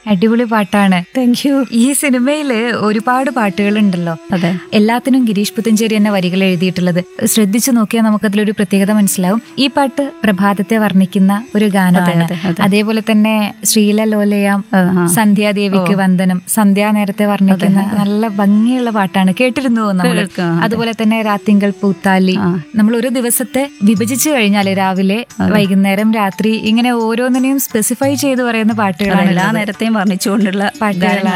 അടിപൊളി പാട്ടാണ് thank you ഈ സിനിമയില് ഒരുപാട് പാട്ടുകളുണ്ടല്ലോ അതെ എല്ലാത്തിനും ഗിരീഷ് പുത്തഞ്ചേരി എന്ന വരികൾ എഴുതിയിട്ടുള്ളത് ശ്രദ്ധിച്ചു നോക്കിയാൽ നമുക്കതിലൊരു പ്രത്യേകത മനസ്സിലാവും ഈ പാട്ട് പ്രഭാതത്തെ വർണ്ണിക്കുന്ന ഒരു ഗാനമാണ് അതെ, അതെ. അതേപോലെ തന്നെ ശ്രീല ലോലയാം ആ, ആ. സന്ധ്യാദേവിക്ക് വന്ദനം സന്ധ്യാ നേരത്തെ വർണ്ണിക്കുന്ന നല്ല ഭംഗിയുള്ള പാട്ടാണ് കേട്ടിരുന്നു നമ്മൾ കേൾക്കാം, അതെ. അതുപോലെ തന്നെ രാത്തിങ്കൽ പൂത്താലി ആ. നമ്മൾ ഒരു ദിവസത്തെ വിഭജിച്ചു കഴിഞ്ഞാൽ രാവിലെ വൈകുന്നേരം രാത്രി ഇങ്ങനെ ഓരോന്നിനെയും സ്പെസിഫൈ ചെയ്ത് പറയുന്ന പാട്ടുകളാണ് എല്ലാ നേരത്തെയും വർണ്ണിച്ചുകൊണ്ടുള്ള പാട്ടുകളാണ്